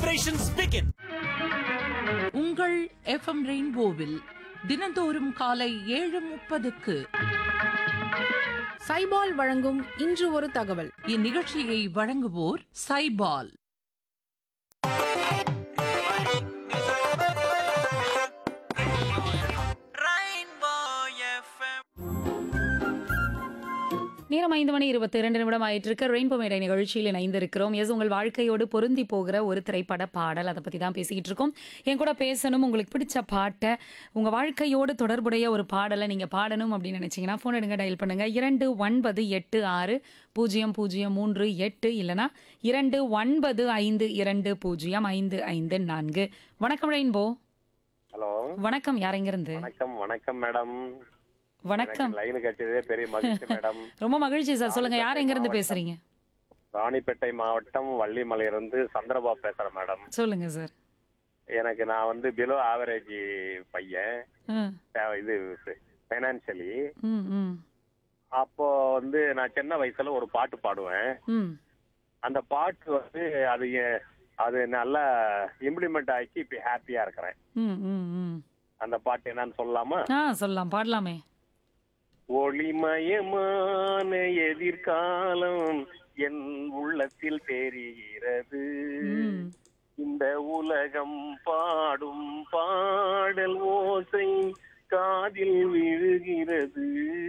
celebrations begin. உங்கள் FM ரெயின்போவில் தினந்தோறும் காலை ஏழு முப்பதுக்கு சைபால் வழங்கும் இன்று ஒரு தகவல் இந்நிகழ்ச்சியை வழங்குவோர் சைபால் நேரம் ஐந்து மணி இருபத்தி இரண்டு நிமிடம் ஆயிட்டு இருக்க ரெயின்போ மேடை நிகழ்ச்சியில் இணைந்திருக்கிறோம் எஸ் உங்கள் வாழ்க்கையோடு பொருந்தி போகிற ஒரு திரைப்பட பாடல் அதை பற்றி தான் பேசிக்கிட்டு இருக்கோம் என் கூட பேசணும் உங்களுக்கு பிடிச்ச பாட்டை உங்கள் வாழ்க்கையோடு தொடர்புடைய ஒரு பாடலை நீங்கள் பாடணும் அப்படின்னு நினச்சிங்கன்னா ஃபோன் எடுங்க டயல் பண்ணுங்க இரண்டு ஒன்பது எட்டு ஆறு பூஜ்ஜியம் பூஜ்ஜியம் மூன்று எட்டு இல்லைனா இரண்டு ஒன்பது ஐந்து இரண்டு பூஜ்ஜியம் ஐந்து ஐந்து நான்கு வணக்கம் ரெயின்போ ஹலோ வணக்கம் யார் எங்கிருந்து வணக்கம் வணக்கம் மேடம் வணக்கம் லைன் கட்சியதே பெரிய மகிழ்ச்சி மேடம் ரொம்ப மகிழ்ச்சி சார் சொல்லுங்க யார் எங்கிருந்து பேசுறீங்க ராணிப்பேட்டை மாவட்டம் வள்ளிமலையிலிருந்து சந்திரபாபு பேசுறேன் மேடம் சொல்லுங்க சார் எனக்கு நான் வந்து பிலோ ஆவரேஜ் பையன் ம் அஹ் இது ஃபைனான்சியலி ம் ம் அப்போ வந்து நான் சின்ன வயசுல ஒரு பாட்டு பாடுவேன் ம் அந்த பாட்டு வந்து அது எ- அது நல்லா இம்ப்ளிமெண்ட் ஆக்கி இப்போ ஹாப்பியா இருக்கிறேன் ம் ம் ம் அந்த பாட்டு என்னன்னு சொல்லலாமா ஆ சொல்லலாம் பாடலாமே ஒளிமயமான எதிர்காலம் என் உள்ளத்தில் தெரிகிறது ம் இந்த உலகம் பாடும் பாடல் ஓசை காதில் விழுகிறது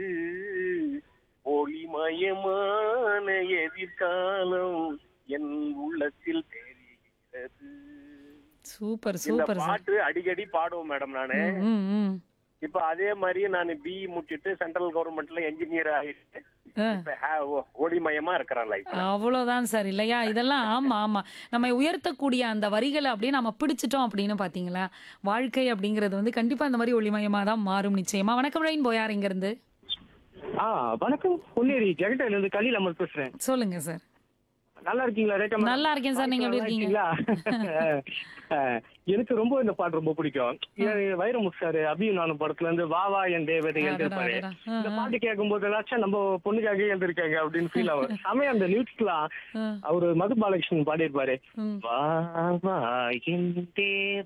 ஒளிமயமான எதிர்காலம் என் உள்ளத்தில் தெரிகிறது சூப்பர் இந்த சூப்பர் சார் பாட்டு அடிக்கடி பாடுவோம் மேடம் நானு ம் ம் இப்ப அதே மாதிரி நான் பிஇ முடிச்சிட்டு சென்ட்ரல் கவர்மெண்ட்ல என்ஜினியர் ஆகிட்டு ஆ. இப்ப ஹா- ஒளிமயமா இருக்கிறேன் லைஃப் அவ்வளோதான் சார் இல்லையா இதெல்லாம் ஆமா ஆமா நம்ம உயர்த்தக்கூடிய அந்த வரிகளை அப்படியே நம்ம பிடிச்சிட்டோம் அப்படின்னு பாத்தீங்களா வாழ்க்கை அப்படிங்கிறது வந்து கண்டிப்பா இந்த மாதிரி ஒளிமயமா தான் மாறும் நிச்சயமா வணக்கம் ரெயின் போயார் இங்க இருந்து ஆ வணக்கம் பொன்னேரி ஜெகட்டையில இருந்து கலில் அமர் பேசுறேன் சொல்லுங்க சார் நல்லா இருக்கீங்களா ரேகா மேடம்? நல்லா இருக்கேன் சார், நீங்க எப்படி இருக்கீங்க? இருக்கீங்களா? அஹ், எனக்கு ரொம்ப இந்த பாட்டு ரொம்ப பிடிக்கும் எ- வைரமுத்து சார் அபியும் நானும் படத்துல இருந்து வா வா என் தேவதை அடடா, எழுதிருப்பாரு அடடா. ஆ, இந்த ஆ. பாட்டு கேட்கும் போது ஏதாச்சும் நம்ம பொண்ணுக்காக எழுந்திருக்காங்க அப்படின்னு ஃபீல் ஆகும் சமயம் அந்த லிரிக்ஸ்லாம் ஆ. அவரு மது பாலகிருஷ்ணன் பாடியிருப்பாரு ம். வா வா என் தேவதை